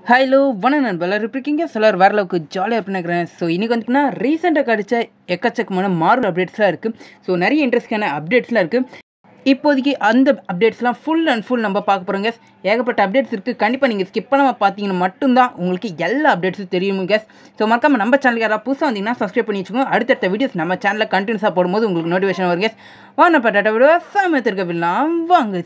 hello வணக்கம் நண்பர் எல்லாரும் எப்படி இருக்கீங்க சிலர் வேற அளவுக்கு ஜாலியாக பண்ணிக்கிறேன் ஸோ இன்றைக்கி வந்துட்டுனா ரீசெண்டாக கிடைச்ச எக்கச்சக்கமான மார்வல் அப்டேட்ஸ்லாம் இருக்குது ஸோ நிறைய இன்ட்ரெஸ்டான அப்டேட்ஸ்லாம் இருக்குது இப்போதைக்கு அந்த அப்டேட்ஸ்லாம் ஃபுல் அண்ட் ஃபுல் நம்ம பார்க்க போகிறோங்க ஏகப்பட்ட அப்டேட்ஸ் இருக்குது கண்டிப்பாக நீங்கள் ஸ்கிப் பண்ணாமல் பார்த்தீங்கன்னா மட்டும்தான் உங்களுக்கு எல்லா அப்டேட்ஸும் தெரியும் கேஸ் ஸோ மறக்காம நம்ம சேனலுக்கு யாராவது புதுசாக வந்தீங்கன்னா சப்ஸ்கிரைப் பண்ணி வச்சுக்கோங்க அடுத்தடுத்த வீடியோஸ் நம்ம சேனலில் கண்டினியூஸாக போடும்போது உங்களுக்கு நோட்டிஃபிகேஷன் வரும் கேஸ் வாங்க பட்டாட்ட விடுவா சாமத்திருக்க விடலாம் வாங்க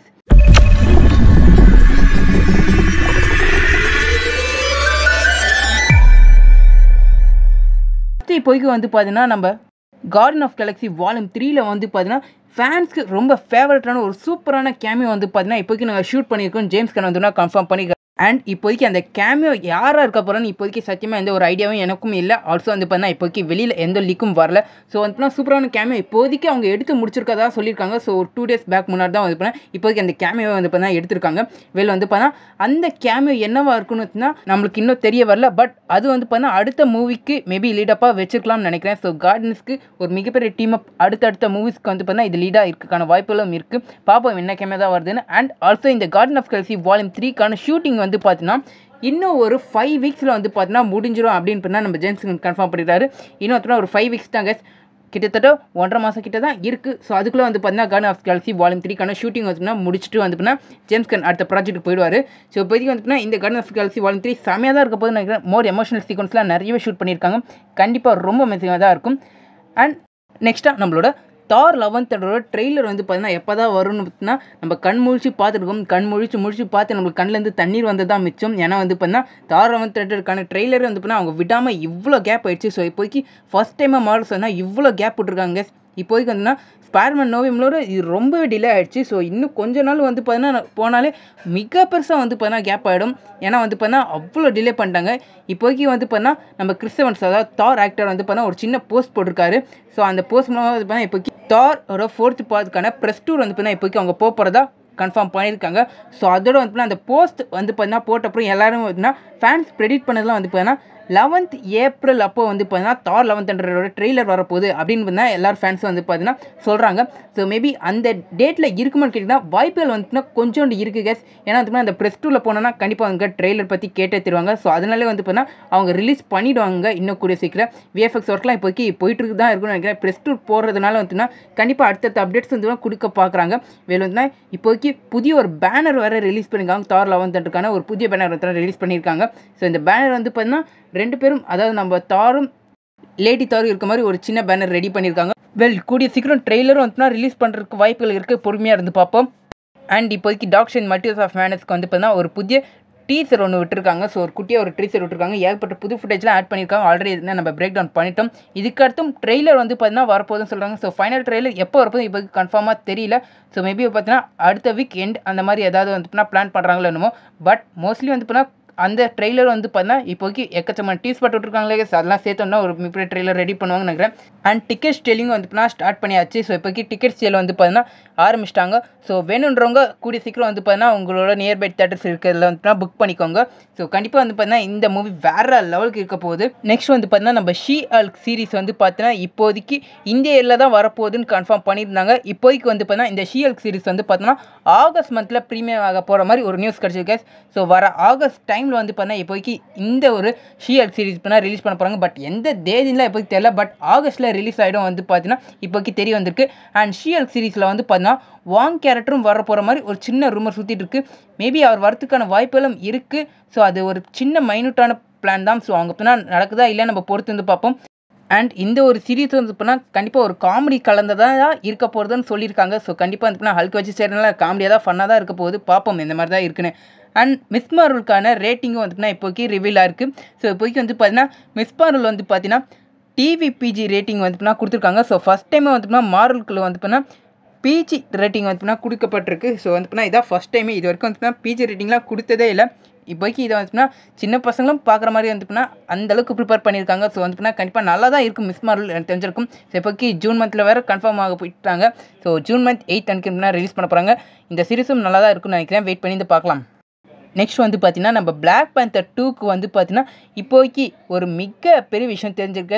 இப்போதைக்கு வந்து பார்த்தீங்கன்னா நம்ம கார்டன் ஆஃப் கேலக்ஸி வால்யூம் த்ரீல வந்து பார்த்தீங்கன்னா ஃபேன்ஸ்க்கு ரொம்ப ஃபேவரட்டான ஒரு சூப்பரான கேமியோ வந்து பார்த்தீங்கன்னா இப்போதைக்கு நாங்கள் ஷூட் பண்ணியிருக்கோம் ஜேம்ஸ் கன் வந்து கன்ஃபார்ம் பண்ணி அண்ட் இப்போதைக்கு அந்த கேமியோ யாராக இருக்க போகிறோன்னு இப்போதைக்கு சத்தியமாக எந்த ஒரு ஐடியாவும் எனக்கும் இல்லை ஆல்சோ வந்து பார்த்தீங்கன்னா இப்போதைக்கு வெளியில் எந்த லீக்கும் வரல ஸோ வந்து சூப்பரான கேமியோ இப்போதைக்கு அவங்க எடுத்து முடிச்சிருக்கதா சொல்லியிருக்காங்க ஸோ ஒரு டூ டேஸ் பேக் முன்னாடி தான் வந்து பார்த்தீங்கன்னா இப்போதைக்கு அந்த கேமியோ வந்து பார்த்தீங்கன்னா எடுத்திருக்காங்க வெளியில் வந்து பார்த்தீங்கன்னா அந்த கேமியோ என்னவா இருக்குன்னு வச்சுன்னா நம்மளுக்கு இன்னும் தெரிய வரல பட் அது வந்து பார்த்தீங்கன்னா அடுத்த மூவிக்கு மேபி லீடப்பாக வச்சிருக்கலாம்னு நினைக்கிறேன் ஸோ கார்டன்ஸ்க்கு ஒரு மிகப்பெரிய டீம் அப் அடுத்தடுத்த மூவிஸ்க்கு வந்து பார்த்தீங்கன்னா இது லீடாக இருக்குக்கான வாய்ப்புகளும் இருக்குது பார்ப்போம் என்ன கேமியோ தான் வருதுன்னு அண்ட் ஆல்சோ இந்த கார்டன் ஆஃப் கல்சி வால்யூம் த்ரீக்கான ஷூட்டிங் வந்து பார்த்தீங்கன்னா இன்னும் ஒரு ஃபைவ் வீக்ஸில் வந்து பார்த்தீங்கன்னா முடிஞ்சிடும் அப்படின்னு பண்ணால் நம்ம ஜேம்ஸ் கன்ஃபார்ம் பண்ணிட்டாரு இன்னும் பார்த்தீங்கன்னா ஒரு ஃபைவ் வீக்ஸ் தாங்க கிட்டத்தட்ட ஒன்றரை மாதம் கிட்ட தான் இருக்குது ஸோ அதுக்குள்ளே வந்து பார்த்தீங்கன்னா கார்டன் ஆஃப் கேலக்சி வால்யூம் த்ரீக்கான ஷூட்டிங் வந்து முடிச்சுட்டு வந்து பார்த்தீங்கன்னா ஜேம்ஸ் கன் அடுத்த ப்ராஜெக்ட் போயிடுவார் ஸோ இப்போதைக்கு வந்து பார்த்தீங்கன்னா இந்த Guardian of Galaxy volume three செமையாக தான் இருக்க போது நினைக்கிறேன் மோர் எமோஷனல் சீக்வன்ஸ்லாம் நிறையவே ஷூட் பண்ணியிருக்காங்க கண்டிப்பாக ரொம்ப மெசேஜாக தான் இருக்கும் அண்ட் நெக்ஸ்ட்டாக நம்மளோட தார் லெவன்த்தோட ட்ரெய்லர் வந்து பார்த்தீங்கன்னா எப்போ தான் வரும்னு பார்த்தீங்கன்னா நம்ம கண் முழிச்சு பார்த்துருக்கோம் கண் முழிச்சு முழிச்சு பார்த்து நம்மளுக்கு கண்ணிலேருந்து தண்ணீர் வந்து தான் மிச்சம் ஏன்னா வந்து பார்த்தீங்கன்னா தார் லெவன்த்தோடக்கான ட்ரெய்லர் வந்து பார்த்தீங்கன்னா அவங்க விடாமல் இவ்வளோ கேப் ஆயிடுச்சு ஸோ இப்போதைக்கு ஃபஸ்ட் டைமாக மாடல் சொன்னால் இவ்வளோ கேப் விட்ருக்காங்க இப்போதைக்கு வந்துன்னா ஸ்பேர்மேன் நோவியம்லோட இது ரொம்பவே டிலே ஆகிடுச்சு ஸோ இன்னும் கொஞ்ச நாள் வந்து பார்த்தீங்கன்னா போனாலே மிக பெருசாக வந்து பார்த்தீங்கன்னா கேப் ஆகிடும் ஏன்னா வந்து பார்த்தீங்கன்னா அவ்வளோ டிலே பண்ணிட்டாங்க இப்போதைக்கு வந்து பார்த்தீங்கன்னா நம்ம கிறிஸ்தவன்ஸ் அதாவது தார் ஆக்டர் வந்து பார்த்தீங்கன்னா ஒரு சின்ன போஸ்ட் போட்டிருக்காரு ஸோ அந்த போஸ்ட் மூலமாக வந்து பார்த்தீங்கன்னா இப்போக்கி தாரோட ஃபோர்த் பார்த்துக்கான ப்ரெஸ் டூர் வந்து பார்த்தீங்கன்னா இப்போக்கி அவங்க போக போகிறதா கன்ஃபார்ம் பண்ணியிருக்காங்க ஸோ அதோட வந்து அந்த போஸ்ட் வந்து பார்த்தீங்கன்னா போட்டப்பறம் எல்லாரும் பார்த்தீங்கன்னா ஃபேன்ஸ் ப்ரெடிட் பண்ணதெல்லாம் வந்து பார்த்தீங்கன்னா லெவன்த் ஏப்ரல் அப்போ வந்து பார்த்தீங்கன்னா தார் லெவன்த்ன்றோட ட்ரெய்லர் வரப்போகுது அப்படின்னு பார்த்தீங்கன்னா எல்லாரும் ஃபேன்ஸ் வந்து பார்த்தீங்கன்னா சொல்கிறாங்க ஸோ மேபி அந்த டேட்டில் இருக்குமான்னு கேட்டிங்கன்னா வாய்ப்புகள் வந்துட்டுனா கொஞ்சோண்டு இருக்குது கேஸ் ஏன்னா வந்து அந்த ப்ரெஸ் டூவில் போனோன்னா கண்டிப்பாக அவங்க ட்ரெய்லர் பற்றி கேட்டே தருவாங்க ஸோ அதனாலே வந்து பார்த்தீங்கன்னா அவங்க ரிலீஸ் பண்ணிவிடுவாங்க இன்னும் கூடிய சீக்கிரம் விஎஃப்எக்ஸ் ஒர்க்லாம் இப்போக்கி போயிட்டு தான் இருக்குன்னு நினைக்கிறேன் ப்ரெஸ் டூர் போகிறதுனால வந்துட்டுனா கண்டிப்பாக அடுத்தடுத்த அப்டேட்ஸ் வந்து கொடுக்க பார்க்குறாங்க வேலை வந்துன்னா இப்போதைக்கு புதிய ஒரு பேனர் வேறு ரிலீஸ் பண்ணியிருக்காங்க தார் லெவன்த்துக்கான ஒரு புதிய பேனர் வந்து ரிலீஸ் பண்ணியிருக்காங்க ஸோ இந்த பேனர் வந்து பார்த்தீங்கன்னா ரெண்டு பேரும் அதாவது நம்ம தாரும் லேடி தாரும் இருக்க மாதிரி ஒரு சின்ன பேனர் ரெடி பண்ணியிருக்காங்க வெல் கூடிய சீக்கிரம் ட்ரெய்லரும் வந்துனா ரிலீஸ் பண்ணுறதுக்கு வாய்ப்புகள் இருக்குது பொறுமையாக இருந்து பார்ப்போம் அண்ட் இப்போதைக்கு டாக்ஸ் அண்ட் மல்டிவர்ஸ் ஆஃப் மேனஸ்க்கு வந்து பார்த்தீங்கன்னா ஒரு புதிய டீசர் ஒன்று விட்டுருக்காங்க ஸோ ஒரு குட்டியாக ஒரு டீசர் விட்டுருக்காங்க ஏகப்பட்ட புது ஃபுட்டேஜ்லாம் ஆட் பண்ணியிருக்காங்க ஆல்ரெடி இருந்தால் நம்ம பிரேக் டவுன் பண்ணிட்டோம் இதுக்கு அடுத்தும் ட்ரெய்லர் வந்து பார்த்தீங்கன்னா வரப்போகுதுன்னு சொல்கிறாங்க ஸோ ஃபைனல் ட்ரெய்லர் எப்போ வரப்போது இப்போ கன்ஃபார்மாக தெரியல ஸோ மேபி பார்த்தீங்கன்னா அடுத்த வீக் எண்ட் அந்த மாதிரி ஏதாவது வந்து பிளான் பண்ணுறாங்களோ என்னமோ பட் மோஸ்ட்லி வந்து பார்த்தீங்கன்னா அந்த ட்ரெய்லர் வந்து பார்த்தீங்கன்னா இப்போக்கி எக்கச்சமான டீஸ் பட்டு விட்ருக்காங்களே அதெல்லாம் சேர்த்தோம்னா ஒரு மிகப்பெரிய ட்ரெய்லர் ரெடி பண்ணுவாங்கன்னு நினைக்கிறேன் அண்ட் டிக்கெட் ஸ்டேலிங் வந்து பார்த்தீங்கன்னா ஸ்டார்ட் பண்ணியாச்சு ஸோ இப்போக்கி டிக்கெட் சேல் வந்து பார்த்தீங்கன்னா ஆரம்பிச்சிட்டாங்க ஸோ வேணுன்றவங்க கூடிய சீக்கிரம் வந்து பார்த்தீங்கன்னா உங்களோட நியர்பை தேட்டர்ஸ் இருக்கிறதுல வந்து புக் பண்ணிக்கோங்க ஸோ கண்டிப்பாக வந்து பார்த்தீங்கன்னா இந்த மூவி வேற லெவலுக்கு இருக்க போகுது நெக்ஸ்ட் வந்து பார்த்தீங்கன்னா நம்ம ஷீ அல்க் சீரிஸ் வந்து பார்த்தீங்கன்னா இப்போதைக்கு இந்தியாவில் தான் வரப்போகுதுன்னு கன்ஃபார்ம் பண்ணியிருந்தாங்க இப்போதைக்கு வந்து பார்த்தீங்கன்னா இந்த ஷீ அல்க் சீரிஸ் வந்து பார்த்தீங்கன்னா ஆகஸ்ட் மந்தில் ப்ரீமியம் ஆக போகிற மாதிரி ஒரு நியூஸ் கிடச்சிருக்கு ஸோ வர ஆகஸ்ட் டைமில் வந்து பார்த்தீங்கன்னா இப்போதைக்கு இந்த ஒரு ஷீ அல்க் சீரிஸ் பண்ணால் ரிலீஸ் பண்ண போகிறாங்க பட் எந்த தேதியில் இப்போதைக்கு தெரியல பட் ஆகஸ்ட்டில் ரிலீஸ் ஆகிடும் வந்து பார்த்தீங்கன்னா இப்போதைக்கு தெரிய வந்திருக்கு அண்ட் ஷீ அல்க் சீரிஸில் வந்து பார்த்தீங்கன்னா வாங் கேரக்டரும் வர போகிற மாதிரி ஒரு சின்ன ரூமர் சுற்றிட்டு இருக்கு மேபி அவர் வரத்துக்கான வாய்ப்புகளும் இருக்குது ஸோ அது ஒரு சின்ன மைனூட்டான பிளான் தான் ஸோ அவங்க பின்னா நடக்குதா இல்லை நம்ம பொறுத்து வந்து பார்ப்போம் அண்ட் இந்த ஒரு சீரீஸ் வந்து பண்ணால் கண்டிப்பாக ஒரு காமெடி கலந்ததாக தான் இருக்க போகிறதுன்னு சொல்லியிருக்காங்க ஸோ கண்டிப்பாக வந்து பண்ணால் ஹல்க் வச்சு சேர்னால காமெடியாக தான் ஃபன்னாக தான் இருக்க போகுது பார்ப்போம் இந்த மாதிரி தான் இருக்குன்னு அண்ட் மிஸ் மார்வலுக்கான ரேட்டிங்கும் வந்துட்டுனா இப்போக்கி ரிவீல் ஆயிருக்கு ஸோ இப்போக்கி வந்து பார்த்தீங்கன்னா மிஸ் மார்வல் வந்து பார்த்தீங்கன்னா டிவிபிஜி ரேட்டிங் வந்து கொடுத்துருக்காங்க ஸோ ஃபஸ்ட் டைமே வந்து மார்வலுக்குள்ள வந்து பண்ணால் பிஜி ரேட்டிங் வந்து கொடுக்கப்பட்டிருக்கு ஸோ வந்து இதான் ஃபஸ்ட் டைமே இது வரைக்கும் வந்து பிஜி ரேட்டிங்லாம் கொடுத்ததே இல்லை இப்போக்கி இதை வந்துட்டுனா சின்ன பசங்களும் பார்க்குற மாதிரி வந்துட்டுனா அந்த அளவுக்கு ப்ரிப்பேர் பண்ணியிருக்காங்க ஸோ வந்துட்டுனா கண்டிப்பாக நல்லா தான் இருக்கும் மிஸ் மார்வல் எனக்கு தெரிஞ்சிருக்கும் ஸோ இப்போக்கி ஜூன் மந்தில் வேறு கன்ஃபார்ம் ஆக போயிட்டாங்க ஸோ ஜூன் மந்த் எயிட் அன்னைக்கு ரிலீஸ் பண்ண போகிறாங்க இந்த சீரிஸும் நல்லா தான் இருக்கும்னு நினைக்கிறேன் வெயிட் பண்ணி வந்து பார்க்கலாம் நெக்ஸ்ட் வந்து பார்த்தீங்கன்னா நம்ம பிளாக் பேந்தர் டூக்கு வந்து பார்த்தீங்கன்னா இப்போதைக்கு ஒரு மிக பெரிய விஷயம் தெரிஞ்சிருக்கு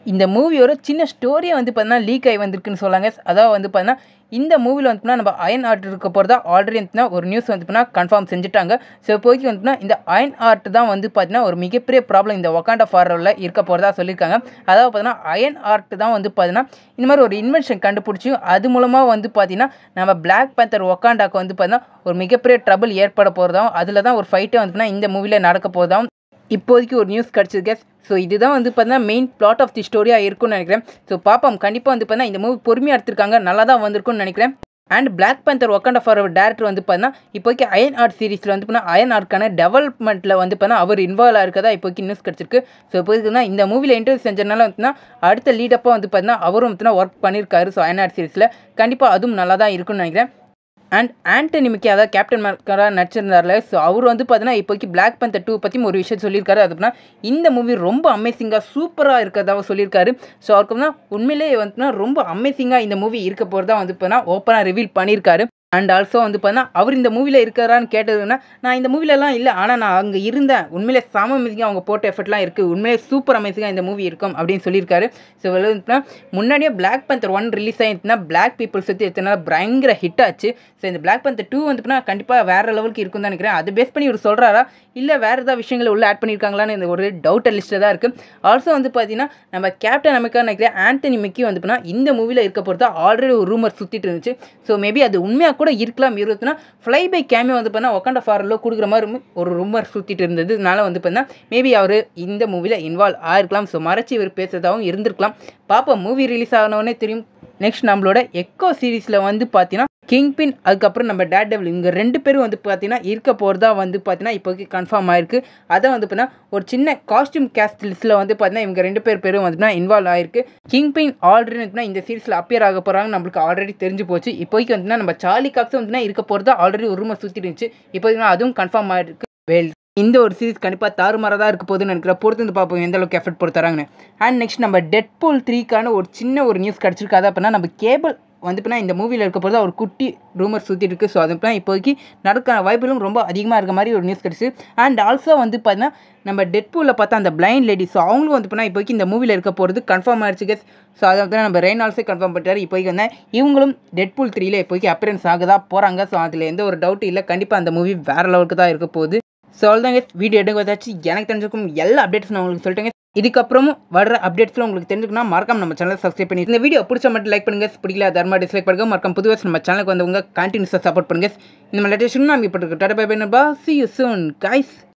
இந்த மூவியோட சின்ன ஸ்டோரியை வந்து பார்த்தீங்கன்னா லீக் ஆகி வந்திருக்குன்னு சொல்லாங்க அதாவது வந்து பார்த்தீங்கன்னா இந்த மூவியில் வந்து நம்ம அயன் ஆர்ட் இருக்க போகிறதா ஆல்ரெடி வந்து ஒரு நியூஸ் வந்து கன்ஃபார்ம் செஞ்சுட்டாங்க ஸோ இப்போதைக்கு வந்து இந்த அயன் ஆர்ட் தான் வந்து பார்த்தீங்கன்னா ஒரு மிகப்பெரிய ப்ராப்ளம் இந்த ஒக்காண்டா ஃபாரில் இருக்க போகிறதா சொல்லியிருக்காங்க அதாவது பார்த்தீங்கன்னா அயன் ஆர்ட் தான் வந்து பார்த்தீங்கன்னா இந்த மாதிரி ஒரு இன்வென்ஷன் கண்டுபிடிச்சி அது மூலமாக வந்து பார்த்தீங்கன்னா நம்ம பிளாக் பேந்தர் ஒக்காண்டாக்கு வந்து பார்த்தீங்கன்னா ஒரு மிகப்பெரிய ட்ரபிள் ஏற்பட போகிறதாவும் அதில் தான் ஒரு ஃபைட்டே வந்து இந்த மூவியில் நடக்க போகிறதாவும் இப்போதைக்கு ஒரு நியூஸ் கிடச்சிருக்கு ஸோ இதுதான் வந்து பார்த்தீங்கன்னா மெயின் பிளாட் ஆஃப் தி ஸ்டோரியாக இருக்கும்னு நினைக்கிறேன் ஸோ பாப்போம் கண்டிப்பாக வந்து பார்த்தீங்கன்னா இந்த மூவி பொறுமையாக எடுத்திருக்காங்க நல்லா தான் வந்திருக்கும்னு நினைக்கிறேன் and Black Panther Wakanda for director வந்து பார்த்தீங்கன்னா இப்போக்கி அயன் ஆர்ட் சீரிஸில் வந்து பார்த்தீங்கன்னா அயன் ஆர்ட்கான டெவலப்மெண்ட்டில் வந்து பார்த்தீங்கன்னா அவர் இன்வால்வ் ஆயிருக்கதா இப்போக்கி நியூஸ் கிடச்சிருக்கு ஸோ இப்போதைக்கு இந்த மூவியில் இன்டர்வியூ செஞ்சனால வந்து அடுத்த லீடப்பாக வந்து பார்த்தீங்கன்னா அவரும் வந்து ஒர்க் பண்ணியிருக்காரு ஸோ அயன் ஆர்ட் சீரிஸில் கண்டிப்பாக அதுவும் நல்லா தான் இருக்கும்னு நினைக்கிறேன் அண்ட் ஆண்டனி மிக்கி அதாவது கேப்டன் மார்க்கராக நடிச்சிருந்தார்ல ஸோ அவர் வந்து பார்த்தீங்கன்னா இப்போக்கி பிளாக் பந்தர் டூ பற்றி ஒரு விஷயம் சொல்லியிருக்காரு அது அப்படின்னா இந்த மூவி ரொம்ப அமேசிங்காக சூப்பராக இருக்கிறதா சொல்லியிருக்காரு ஸோ அவருக்கு வந்து உண்மையிலேயே வந்து ரொம்ப அமேசிங்காக இந்த மூவி இருக்க போகிறதா வந்து பார்த்தீங்கன்னா ஓப்பனாக ரிவீல் பண்ணியிருக்காரு அண்ட் ஆல்சோ வந்து பார்த்தீங்கன்னா அவர் இந்த மூவியில் இருக்கிறான்னு கேட்டதுன்னா நான் இந்த மூவிலலாம் இல்லை ஆனால் நான் அங்கே இருந்தேன் உண்மையிலே செம அமேசிங்காக அவங்க போட்ட எஃபர்ட்லாம் இருக்குது உண்மையிலே சூப்பர் அமேசிங்காக இந்த மூவி இருக்கும் அப்படின்னு சொல்லியிருக்காரு ஸோ வந்து முன்னாடியே பிளாக் பந்தர் ஒன் ரிலீஸ் ஆகிட்டுனா பிளாக் பீப்புள் சுற்றி எத்தனால பயங்கர ஹிட் ஆச்சு ஸோ இந்த பிளாக் பந்தர் டூ வந்துட்டுனா கண்டிப்பாக வேறு லெவலுக்கு இருக்கும் தான் நினைக்கிறேன் அது பேஸ் பண்ணி இவர் சொல்கிறாரா இல்லை வேறு ஏதாவது விஷயங்களை உள்ள ஆட் பண்ணியிருக்காங்களான்னு இந்த ஒரு டவுட் லிஸ்ட்டில் தான் இருக்குது ஆல்சோ வந்து பார்த்தீங்கன்னா நம்ம கேப்டன் அமெரிக்கா நினைக்கிறேன் ஆண்டனி மிக்கி வந்து இந்த மூவியில் இருக்க பொறுத்தா ஆல்ரெடி ஒரு ரூமர் சுற்றிட்டு இருந்துச்சு ஸோ மேபி அது உண்மையாக கூட இருக்கலாம் இருபத்துனா ஃப்ளை பை கேமே வந்து பார்த்தா ஒக்காண்டா ஃபாரில் கொடுக்குற மாதிரி ஒரு ரூமர் சுற்றிட்டு இருந்ததுனால வந்து பார்த்தீங்கன்னா மேபி அவர் இந்த மூவியில் இன்வால்வ் ஆயிருக்கலாம் ஸோ மறைச்சி இவர் பேசுறதாகவும் இருந்திருக்கலாம் பார்ப்போம் மூவி ரிலீஸ் ஆனவொடனே தெரியும் நெக்ஸ்ட் நம்மளோட எக்கோ சீரீஸில் வந்து பார்த்தீங்கன்னா கிங் பின் அதுக்கப்புறம் நம்ம டேட் டெவல் இவங்க ரெண்டு பேரும் வந்து பார்த்தீங்கன்னா இருக்க போகிறதா வந்து பார்த்தீங்கன்னா இப்போக்கி கன்ஃபார்ம் ஆயிருக்கு அதை வந்து பார்த்தீங்கன்னா ஒரு சின்ன காஸ்டியூம் கேஸ்ட் லிஸ்ட்டில் வந்து பார்த்தீங்கன்னா இவங்க ரெண்டு பேர் பேரும் வந்து இன்வால்வ் ஆயிருக்கு கிங் பின் ஆல்ரெடி இந்த சீரிஸில் அப்பியர் ஆக போகிறாங்க நம்மளுக்கு ஆல்ரெடி தெரிஞ்சு போச்சு இப்போதைக்கு வந்து நம்ம சார்லி காக்ஸும் வந்து இருக்க போகிறதா ஆல்ரெடி ஒரு ரூமை சுற்றிட்டு இருந்துச்சு இப்போதைக்கு அதுவும் கன்ஃபார்ம் ஆயிருக்கு வேல் இந்த ஒரு சீரிஸ் கண்டிப்பாக தாறுமாறாக தான் இருக்க போகுதுன்னு நினைக்கிற பொறுத்து வந்து பார்ப்போம் எந்த அளவுக்கு எஃபர்ட் போட்டு தராங்கன்னு அண்ட் நெக்ஸ்ட் நம்ம டெட் போல் த்ரீக்கான ஒரு சின்ன ஒரு நியூஸ் கிடச்சிருக்காது அப்படின்னா நம்ம கேபிள் வந்து இப்போ இந்த மூவியில் இருக்க போகிறது ஒரு குட்டி ரூமர் சுற்றிட்டு இருக்குது ஸோ அது இப்போதைக்கு நடக்கிற வாய்ப்புகளும் ரொம்ப அதிகமாக இருக்க மாதிரி ஒரு நியூஸ் கிடச்சி அண்ட் ஆல்சோ வந்து பார்த்தீங்கன்னா நம்ம டெட்பூலில் பார்த்தா அந்த பிளைண்ட் லேடி ஸோ அவங்களும் வந்து பண்ணால் இப்போதைக்கு இந்த மூவியில் இருக்க போகிறது கன்ஃபார்ம் ஆயிடுச்சு கெஸ் ஸோ அதை வந்து நம்ம ரெயின் ஆல்சோ கன்ஃபார்ம் பண்ணிட்டாரு இப்போதைக்கு வந்து இவங்களும் டெட்பூல் த்ரீல இப்போதைக்கு அப்பியரன்ஸ் ஆகுதா போகிறாங்க ஸோ அதில் எந்த ஒரு டவுட் இல்லை கண்டிப்பாக அந்த மூவி வேறு லெவலுக்கு தான் இருக்க போகுது ஸோ அவ்வளோதாங்க வீடியோ எடுக்க வந்தாச்சு எனக்கு தெரிஞ்சிருக்கும் எல்லா அப்டேட்ஸ் நான் உங்களுக்கு சொல்லிட்டேங்க இதுக்கப்புறமும் வர அப்டேட்ஸ்லாம் உங்களுக்கு தெரிஞ்சுக்கணும் மறக்காம நம்ம சேனலை சப்ஸ்கிரைப் பண்ணி இந்த வீடியோ பிடிச்ச மட்டும் லைக் பண்ணுங்க பிடிக்கல தர்மா டிஸ்லைக் பண்ணுங்க மறக்காம புதுவாக நம்ம சேனலுக்கு வந்தவங்க கண்டினியூஸாக சப்போர்ட் பண்ணுங்க இந்த மாதிரி லேட்டஸ்ட் நம்ம இப்போ tata bye bye see you soon guys